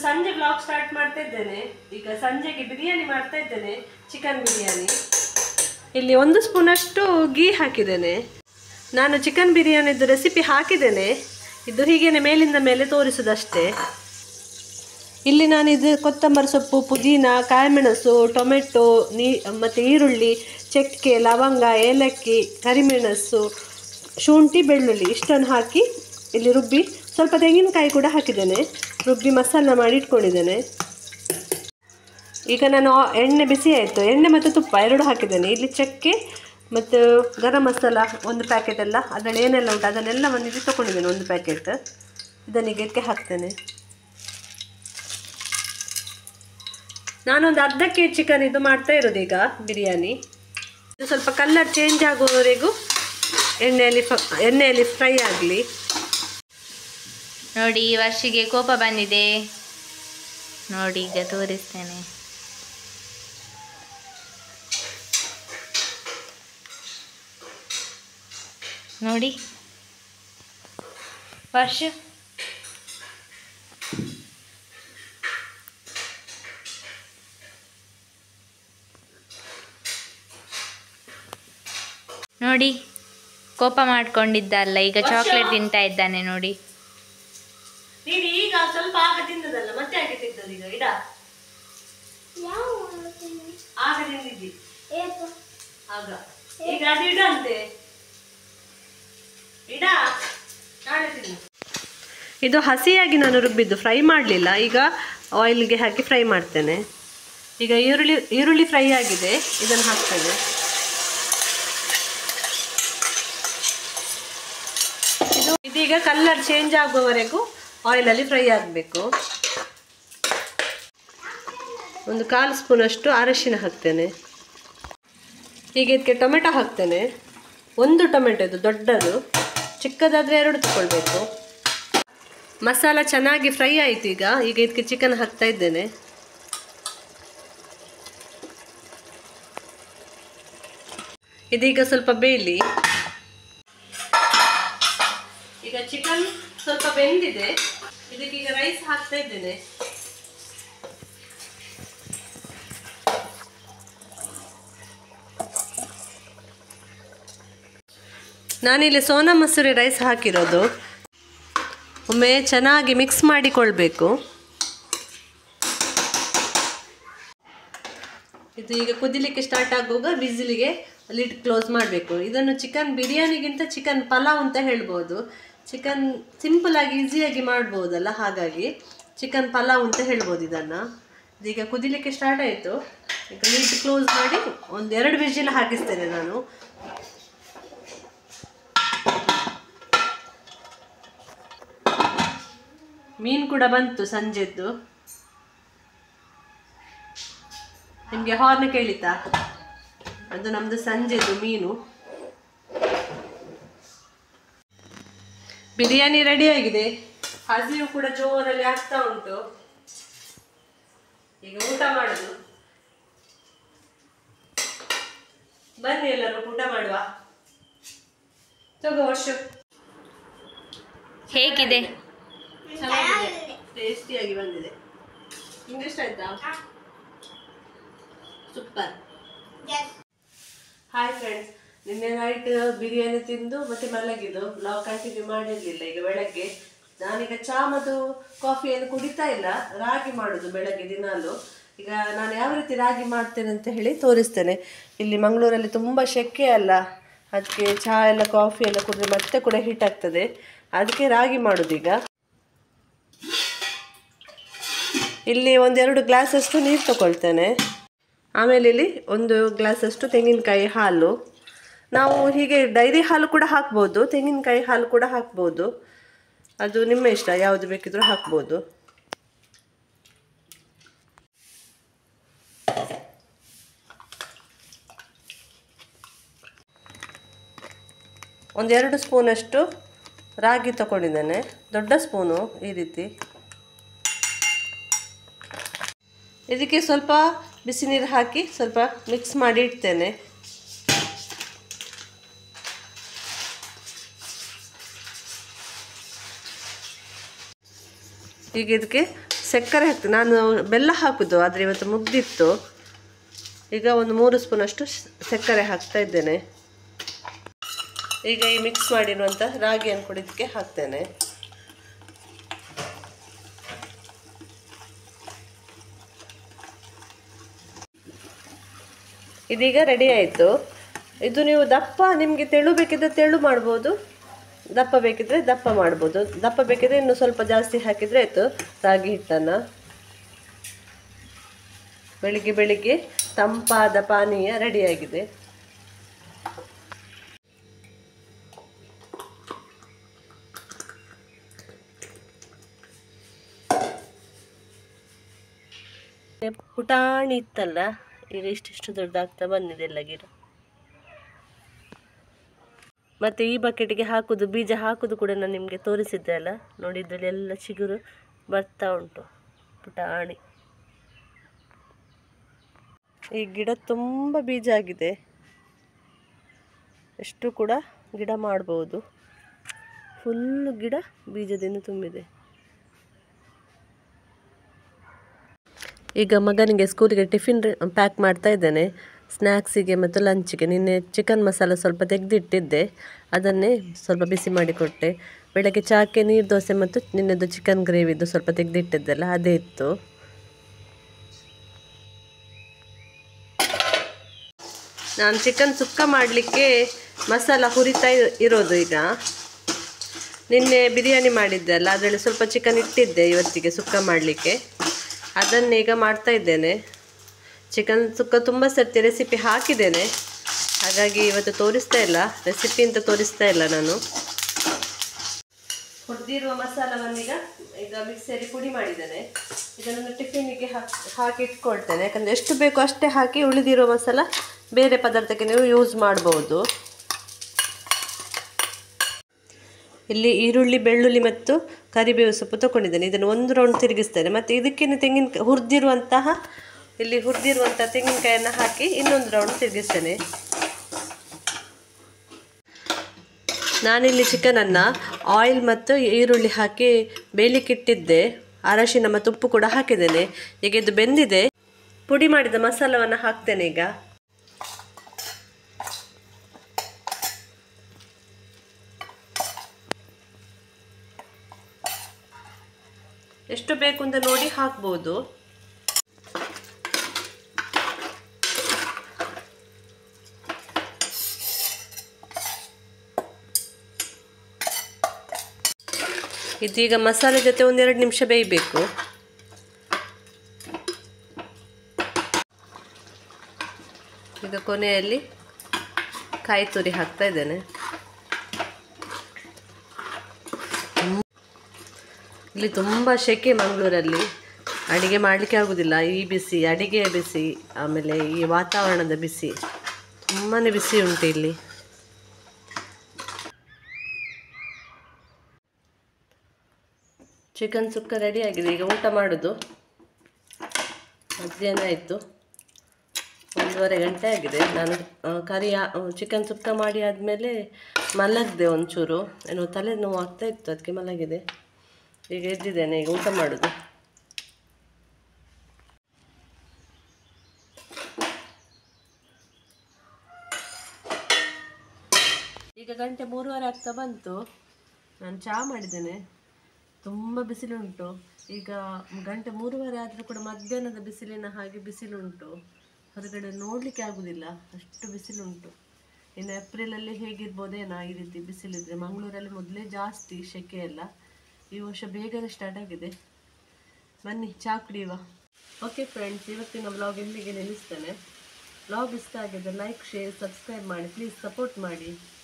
ಸಂಜೆ blog start ಮಾಡ್ತಾ ಇದ್ದೇನೆ ಈಗ ಸಂಜೆಗೆ ಬಿರಿಯಾನಿ ಮಾಡ್ತಾ ಇದ್ದೇನೆ ಚಿಕನ್ ಬಿರಿಯಾನಿ ಇಲ್ಲಿ ಒಂದು ಸ್ಪೂನಷ್ಟು ಗೀ ಹಾಕಿದ್ದೇನೆ ನಾನು ಚಿಕನ್ ಬಿರಿಯಾನಿದು ರೆಸಿಪಿ ಹಾಕಿದ್ದೇನೆ ಇದು ಹೀಗೇನೆ ಮೇಲಿಂದ ಮೇಲೆ ತೋರಿಸೋದಷ್ಟೇ ಇಲ್ಲಿ ನಾನು ಇದು ಕೊತ್ತಂಬರಿ ಸೊಪ್ಪು ಪುದೀನ ಕಾಯಿಮೆಣಸು ಟೊಮೆಟೊ ನೀ ಮತ್ತು ಈರುಳ್ಳಿ ಚಕ್ಕೆ ಲವಂಗ ಏಲಕ್ಕಿ ಕರಿಮೆಣಸು ಶುಂಠಿ ಬೆಳ್ಳುಳ್ಳಿ ಇಷ್ಟನ್ನು ಹಾಕಿ ಇಲ್ಲಿ ರುಬ್ಬಿ ಸ್ವಲ್ಪ ತೆಂಗಿನಕಾಯಿ ಕೂಡ ಹಾಕಿದ್ದೇನೆ ರುಬ್ಬಿ ಮಸಾಲ ಮಾಡಿ ಇಟ್ಕೊಂಡಿದ್ದೇನೆ ಈಗ ನಾನು ಆ- ಎಣ್ಣೆ ಬಿಸಿ ಆಯಿತು ಎಣ್ಣೆ ಮತ್ತು ತುಪ್ಪ ಎರಡು ಹಾಕಿದ್ದೇನೆ ಇಲ್ಲಿ ಚಕ್ಕೆ ಮತ್ತು ಗರಂ ಮಸಾಲ ಒಂದು ಪ್ಯಾಕೆಟ್ ಎಲ್ಲ ಅದರಲ್ಲಿ ಏನೆಲ್ಲ ಉಂಟು ಅದನ್ನೆಲ್ಲ ಒಂದು ಇದು ತೊಗೊಂಡಿದ್ದೇನೆ ಒಂದು ಪ್ಯಾಕೆಟ್ ಇದನ್ನೀಗ ಇದಕ್ಕೆ ಹಾಕ್ತೇನೆ ನಾನೊಂದು ಅರ್ಧ ಕೆ ಜಿ ಚಿಕನ್ ಇದು ಮಾಡ್ತಾ ಇರೋದು ಈಗ ಬಿರಿಯಾನಿ ಇದು ಸ್ವಲ್ಪ ಕಲರ್ ಚೇಂಜ್ ಆಗುವವರೆಗೂ ಎಣ್ಣೆಯಲ್ಲಿ ಫ ಎಣ್ಣೆಯಲ್ಲಿ ಫ್ರೈ ಆಗಲಿ ನೋಡಿ ವರ್ಷಿಗೆ ಕೋಪ ಬಂದಿದೆ ನೋಡಿ ಈಗ ತೋರಿಸ್ತೇನೆ ನೋಡಿ ವರ್ಷ ನೋಡಿ ಕೋಪ ಮಾಡ್ಕೊಂಡಿದ್ದಲ್ಲ ಈಗ ಚಾಕ್ಲೇಟ್ ತಿಂತಾ ಇದ್ದಾನೆ ನೋಡಿ ನೀನು ಈಗ ಸ್ವಲ್ಪ ಆಗ ತಿಂದದಲ್ಲ ಮತ್ತೆ ಯಾಕೆ ತಿಂದದ್ದು ಈಗ ಇಡ ಆಗ ತಿಂದಿದ್ದಿ ಆಗ ಈಗ ಅದು ಇಡಂತೆ ಇಡ ನಾಳೆ ತಿನ್ನು ಇದು ಹಸಿಯಾಗಿ ನಾನು ರುಬ್ಬಿದ್ದು ಫ್ರೈ ಮಾಡಲಿಲ್ಲ ಈಗ ಆಯಿಲ್ಗೆ ಹಾಕಿ ಫ್ರೈ ಮಾಡ್ತೇನೆ ಈಗ ಈರುಳ್ಳಿ ಈರುಳ್ಳಿ ಫ್ರೈ ಆಗಿದೆ ಇದನ್ನು ಹಾಕ್ತೇನೆ ಇದು ಇದೀಗ ಕಲರ್ ಚೇಂಜ್ ಆಗುವವರೆಗೂ ಆಯಿಲಲ್ಲಿ ಫ್ರೈ ಆಗಬೇಕು ಒಂದು ಕಾಲು ಸ್ಪೂನಷ್ಟು ಅರಶಿನ ಹಾಕ್ತೇನೆ ಹೀಗೆ ಇದಕ್ಕೆ ಟೊಮೆಟೊ ಹಾಕ್ತೇನೆ ಒಂದು ಟೊಮೆಟೊ ಇದು ದೊಡ್ಡದು ಚಿಕ್ಕದಾದರೆ ಎರಡು ತಗೊಳ್ಬೇಕು ಮಸಾಲ ಚೆನ್ನಾಗಿ ಫ್ರೈ ಆಯಿತು ಈಗ ಈಗ ಇದಕ್ಕೆ ಚಿಕನ್ ಹಾಕ್ತಾ ಇದ್ದೇನೆ ಇದೀಗ ಸ್ವಲ್ಪ ಬೇಯಲಿ ಈಗ ಚಿಕನ್ ಸ್ವಲ್ಪ ಬೆಂದಿದೆ ಇದಕ್ಕೆ ಈಗ ರೈಸ್ ಹಾಕ್ತಾ ಇದ್ದೇನೆ ನಾನಿಲ್ಲಿ ಸೋನಾ ಮಸೂರಿ ರೈಸ್ ಹಾಕಿರೋದು ಒಮ್ಮೆ ಚೆನ್ನಾಗಿ ಮಿಕ್ಸ್ ಮಾಡಿಕೊಳ್ಬೇಕು ಇದು ಈಗ ಕುದಿಲಿಕ್ಕೆ ಸ್ಟಾರ್ಟ್ ಆಗುವಾಗ ಬಿಸಿಲಿಗೆ ಲಿಡ್ ಕ್ಲೋಸ್ ಮಾಡಬೇಕು ಇದನ್ನು ಚಿಕನ್ ಬಿರಿಯಾನಿಗಿಂತ ಚಿಕನ್ ಪಲಾವ್ ಅಂತ ಹೇಳ್ಬೋದು ಚಿಕನ್ ಸಿಂಪಲ್ ಆಗಿ ಈಸಿಯಾಗಿ ಮಾಡ್ಬೋದಲ್ಲ ಹಾಗಾಗಿ ಚಿಕನ್ ಪಲಾವ್ ಅಂತ ಹೇಳ್ಬೋದು ಇದನ್ನು ಇದೀಗ ಕುದಿಲಿಕ್ಕೆ ಸ್ಟಾರ್ಟ್ ಆಯಿತು ಈಗ ಲಿಡ್ ಕ್ಲೋಸ್ ಮಾಡಿ ಒಂದು ಎರಡು ವಿಜಿಲ್ ಹಾಕಿಸ್ತೇನೆ ನಾನು ಮೀನು ಕೂಡ ಬಂತು ಸಂಜೆದ್ದು ನಿಮಗೆ ಹಾರ್ನ್ ಕೇಳಿತಾ ಅದು ನಮ್ಮದು ಸಂಜೆದು ಮೀನು ಬಿರಿಯಾನಿ ರೆಡಿ ಆಗಿದೆ ಹಸಿವು ಕೂಡ ಜೋರಲ್ಲಿ ಆಗ್ತಾ ಉಂಟು ಈಗ ಊಟ ಮಾಡುದು ಬನ್ನಿ ಎಲ್ಲರೂ ಊಟ ಮಾಡುವ ತಗೋ ವರ್ಷ ಹೇಗಿದೆ ಚೆನ್ನಾಗಿದೆ ಟೇಸ್ಟಿಯಾಗಿ ಬಂದಿದೆ ನಿಮ್ಗೆ ಇಷ್ಟ ಆಯ್ತಾ ಸೂಪರ್ ಹಾಯ್ ಫ್ರೆಂಡ್ಸ್ ನಿನ್ನೆ ನೈಟ್ ಬಿರಿಯಾನಿ ತಿಂದು ಮತ್ತೆ ಮಲಗಿದ್ದು ಬ್ಲಾಗ್ ಕಂಟಿನ್ಯೂ ಮಾಡಿರಲಿಲ್ಲ ಈಗ ಬೆಳಗ್ಗೆ ನಾನೀಗ ಚಹಾ ಮತ್ತು ಕಾಫಿ ಏನು ಕುಡಿತಾ ಇಲ್ಲ ರಾಗಿ ಮಾಡುದು ಬೆಳಗ್ಗೆ ದಿನಾಲು ಈಗ ನಾನು ಯಾವ ರೀತಿ ರಾಗಿ ಮಾಡ್ತೇನೆ ಅಂತ ಹೇಳಿ ತೋರಿಸ್ತೇನೆ ಇಲ್ಲಿ ಮಂಗಳೂರಲ್ಲಿ ತುಂಬ ಸೆಕೆ ಅಲ್ಲ ಅದಕ್ಕೆ ಚಹಾ ಎಲ್ಲ ಕಾಫಿ ಎಲ್ಲ ಕುಡಿದ್ರೆ ಮತ್ತೆ ಕೂಡ ಹೀಟ್ ಆಗ್ತದೆ ಅದಕ್ಕೆ ರಾಗಿ ಮಾಡೋದೀಗ ಇಲ್ಲಿ ಒಂದೆರಡು ಗ್ಲಾಸಷ್ಟು ನೀರು ತಗೊಳ್ತೇನೆ ಆಮೇಲೆ ಇಲ್ಲಿ ಒಂದು ಗ್ಲಾಸಷ್ಟು ತೆಂಗಿನಕಾಯಿ ಹಾಲು ನಾವು ಹೀಗೆ ಡೈರಿ ಹಾಲು ಕೂಡ ಹಾಕ್ಬೋದು ತೆಂಗಿನಕಾಯಿ ಹಾಲು ಕೂಡ ಹಾಕ್ಬೋದು ಅದು ನಿಮ್ಮ ಇಷ್ಟ ಯಾವುದು ಬೇಕಿದ್ರೂ ಹಾಕ್ಬೋದು ಒಂದೆರಡು ಸ್ಪೂನಷ್ಟು ರಾಗಿ ತಗೊಂಡಿದ್ದೇನೆ ದೊಡ್ಡ ಸ್ಪೂನು ಈ ರೀತಿ ಇದಕ್ಕೆ ಸ್ವಲ್ಪ ಬಿಸಿ ನೀರು ಹಾಕಿ ಸ್ವಲ್ಪ ಮಿಕ್ಸ್ ಮಾಡಿ ಇಡ್ತೇನೆ ಈಗ ಇದಕ್ಕೆ ಸಕ್ಕರೆ ಹಾಕ್ತೀನಿ ನಾನು ಬೆಲ್ಲ ಹಾಕೋದು ಆದರೆ ಇವತ್ತು ಮುಗ್ದಿತ್ತು ಈಗ ಒಂದು ಮೂರು ಸ್ಪೂನಷ್ಟು ಸಕ್ಕರೆ ಹಾಕ್ತಾ ಇದ್ದೇನೆ ಈಗ ಈ ಮಿಕ್ಸ್ ಮಾಡಿರುವಂಥ ರಾಗಿಯನ್ನು ಕೂಡ ಇದಕ್ಕೆ ಹಾಕ್ತೇನೆ ಇದೀಗ ರೆಡಿ ಆಯಿತು ಇದು ನೀವು ದಪ್ಪ ನಿಮಗೆ ತೆಳು ಬೇಕಿದ್ರೆ ತೆಳು ಮಾಡ್ಬೋದು ದಪ್ಪ ಬೇಕಿದ್ರೆ ದಪ್ಪ ಮಾಡ್ಬೋದು ದಪ್ಪ ಬೇಕಿದ್ರೆ ಇನ್ನು ಸ್ವಲ್ಪ ಜಾಸ್ತಿ ಹಾಕಿದರೆ ಆಯಿತು ರಾಗಿ ಹಿಟ್ಟನ್ನು ಬೆಳಿಗ್ಗೆ ಬೆಳಿಗ್ಗೆ ತಂಪಾದ ಪಾನೀಯ ರೆಡಿಯಾಗಿದೆ ಪುಟಾಣಿ ಇತ್ತಲ್ಲ ಈಗ ಇಷ್ಟಿಷ್ಟು ದೊಡ್ಡದಾಗ್ತಾ ಬಂದಿದೆ ಎಲ್ಲ ಗಿಡ ಮತ್ತು ಈ ಬಕೆಟ್ಗೆ ಹಾಕುದು ಬೀಜ ಹಾಕುದು ಕೂಡ ನಾನು ನಿಮಗೆ ತೋರಿಸಿದ್ದೆ ಅಲ್ಲ ನೋಡಿ ಇದರಲ್ಲಿ ಎಲ್ಲ ಚಿಗುರು ಬರ್ತಾ ಉಂಟು ಪುಟಾಣಿ ಈ ಗಿಡ ತುಂಬ ಬೀಜ ಆಗಿದೆ ಎಷ್ಟು ಕೂಡ ಗಿಡ ಮಾಡ್ಬೋದು ಫುಲ್ಲು ಗಿಡ ಬೀಜದಿಂದ ತುಂಬಿದೆ ಈಗ ಮಗನಿಗೆ ಸ್ಕೂಲಿಗೆ ಟಿಫಿನ್ ಪ್ಯಾಕ್ ಮಾಡ್ತಾ ಇದ್ದೇನೆ ಸ್ನ್ಯಾಕ್ಸಿಗೆ ಮತ್ತು ಲಂಚಿಗೆ ನಿನ್ನೆ ಚಿಕನ್ ಮಸಾಲ ಸ್ವಲ್ಪ ತೆಗೆದಿಟ್ಟಿದ್ದೆ ಅದನ್ನೇ ಸ್ವಲ್ಪ ಬಿಸಿ ಮಾಡಿಕೊಟ್ಟೆ ಬೆಳಗ್ಗೆ ಚಾಕ್ಕೆ ನೀರು ದೋಸೆ ಮತ್ತು ನಿನ್ನೆದು ಚಿಕನ್ ಗ್ರೇವಿದು ಸ್ವಲ್ಪ ತೆಗೆದಿಟ್ಟಿದ್ದೆಲ್ಲ ಅದೇ ಇತ್ತು ನಾನು ಚಿಕನ್ ಸುಕ್ಕ ಮಾಡಲಿಕ್ಕೆ ಮಸಾಲ ಹುರಿತಾ ಇ- ಇರೋದು ಈಗ ನಿನ್ನೆ ಬಿರಿಯಾನಿ ಮಾಡಿದ್ದೆ ಅಲ್ಲ ಅದರಲ್ಲಿ ಸ್ವಲ್ಪ ಚಿಕನ್ ಇಟ್ಟಿದ್ದೆ ಇವತ್ತಿಗೆ ಸುಕ್ಕ ಮಾಡಲಿಕ್ಕೆ ಅದನ್ನು ಈಗ ಮಾಡ್ತಾ ಇದ್ದೇನೆ ಚಿಕನ್ ಸುಕ್ಕ ತುಂಬ ಸರ್ತಿ ರೆಸಿಪಿ ಹಾಕಿದ್ದೇನೆ ಹಾಗಾಗಿ ಇವತ್ತು ತೋರಿಸ್ತಾ ಇಲ್ಲ ರೆಸಿಪಿ ಅಂತ ತೋರಿಸ್ತಾ ಇಲ್ಲ ನಾನು ಹುರಿದಿರುವ ಮಸಾಲವನ್ನೀಗ ಈಗ ಮಿಕ್ಸಿಯಲ್ಲಿ ಪುಡಿ ಮಾಡಿದ್ದೇನೆ ಇದನ್ನು ಟಿಫಿನಿಗೆ ಹಾಕಿ ಹಾಕಿ ಇಟ್ಕೊಳ್ತೇನೆ ಯಾಕಂದರೆ ಎಷ್ಟು ಬೇಕೋ ಅಷ್ಟೇ ಹಾಕಿ ಉಳಿದಿರೋ ಮಸಾಲ ಬೇರೆ ಪದಾರ್ಥಕ್ಕೆ ನೀವು ಯೂಸ್ ಮಾಡ್ಬೋದು ಇಲ್ಲಿ ಈರುಳ್ಳಿ ಬೆಳ್ಳುಳ್ಳಿ ಮತ್ತು ಕರಿಬೇವು ಸೊಪ್ಪು ತಗೊಂಡಿದ್ದೇನೆ ಇದನ್ನು ಒಂದು ರೌಂಡ್ ತಿರುಗಿಸ್ತೇನೆ ಮತ್ತು ಇದಕ್ಕೇನೆ ತೆಂಗಿನ ಹುರಿದಿರುವಂತಹ ಇಲ್ಲಿ ಹುರಿದಿರುವಂತಹ ತೆಂಗಿನಕಾಯನ್ನು ಹಾಕಿ ಇನ್ನೊಂದು ರೌಂಡ್ ತಿರುಗಿಸ್ತೇನೆ ನಾನಿಲ್ಲಿ ಚಿಕನನ್ನು ಆಯಿಲ್ ಮತ್ತು ಈರುಳ್ಳಿ ಹಾಕಿ ಬೇಯಲಿಕ್ಕಿಟ್ಟಿದ್ದೆ ಅರಶಿನ ಮತ್ತು ಉಪ್ಪು ಕೂಡ ಹಾಕಿದ್ದೇನೆ ಈಗ ಇದು ಬೆಂದಿದೆ ಪುಡಿ ಮಾಡಿದ ಮಸಾಲವನ್ನು ಹಾಕ್ತೇನೆ ಈಗ ಎಷ್ಟು ಬೇಕು ಅಂತ ನೋಡಿ ಹಾಕ್ಬೋದು ಇದೀಗ ಮಸಾಲೆ ಜೊತೆ ಒಂದೆರಡು ನಿಮಿಷ ಬೇಯಬೇಕು ಈಗ ಕೊನೆಯಲ್ಲಿ ಕಾಯಿ ತುರಿ ಹಾಕ್ತಾ ಇದ್ದೇನೆ ಇಲ್ಲಿ ತುಂಬ ಸೆಕೆ ಮಂಗಳೂರಲ್ಲಿ ಅಡಿಗೆ ಮಾಡಲಿಕ್ಕೆ ಆಗೋದಿಲ್ಲ ಈ ಬಿಸಿ ಅಡಿಗೆ ಬಿಸಿ ಆಮೇಲೆ ಈ ವಾತಾವರಣದ ಬಿಸಿ ತುಂಬಾ ಬಿಸಿ ಉಂಟು ಇಲ್ಲಿ ಚಿಕನ್ ಸುಕ್ಕ ರೆಡಿ ಆಗಿದೆ ಈಗ ಊಟ ಮಾಡೋದು ಮಧ್ಯಾಹ್ನ ಆಯಿತು ಒಂದೂವರೆ ಗಂಟೆ ಆಗಿದೆ ನಾನು ಆ, ಕರಿ ಚಿಕನ್ ಸುಕ್ಕ ಮಾಡಿ ಆದಮೇಲೆ ಮಲಗಿದೆ ಒಂಚೂರು ಏನೋ ತಲೆ ನೋವು ಆಗ್ತಾ ಇತ್ತು ಅದಕ್ಕೆ ಮಲಗಿದೆ ಈಗ ಎದ್ದಿದ್ದೇನೆ ಈಗ ಊಟ ಮಾಡೋದು ಈಗ ಗಂಟೆ ಮೂರುವರೆ ಆಗ್ತಾ ಬಂತು ನಾನು ಚಹಾ ಮಾಡಿದ್ದೇನೆ ತುಂಬ ಬಿಸಿಲುಂಟು ಈಗ ಗಂಟೆ ಮೂರುವರೆ ಆದರೂ ಕೂಡ ಮಧ್ಯಾಹ್ನದ ಬಿಸಿಲಿನ ಹಾಗೆ ಬಿಸಿಲುಂಟು ಹೊರಗಡೆ ನೋಡಲಿಕ್ಕೆ ಆಗುದಿಲ್ಲ ಅಷ್ಟು ಬಿಸಿಲುಂಟು ಇನ್ನು ಏಪ್ರಿಲಲ್ಲಿ ಹೇಗಿರ್ಬೋದೇನೋ ಈ ರೀತಿ ಬಿಸಿಲಿದ್ರೆ ಮಂಗಳೂರಲ್ಲಿ ಮೊದಲೇ ಜಾಸ್ತಿ ಸೆಕೆ ಎಲ್ಲ ಈ ವರ್ಷ ಬೇಗನೆ ಸ್ಟಾರ್ಟ್ ಆಗಿದೆ ಬನ್ನಿ ಚಹಾ ಕುಡಿಯುವ ಓಕೆ ಫ್ರೆಂಡ್ಸ್ ಇವತ್ತಿನ ಬ್ಲಾಗ್ ಇಲ್ಲಿಗೆ ನಿಲ್ಲಿಸ್ತೇನೆ ಬ್ಲಾಗ್ ಇಷ್ಟ ಆಗಿದ್ದರೆ ಲೈಕ್ ಶೇರ್ ಸಬ್ಸ್ಕ್ರೈಬ್ ಮಾಡಿ ಪ್ಲೀಸ್ ಸಪೋರ್ಟ್ ಮಾಡಿ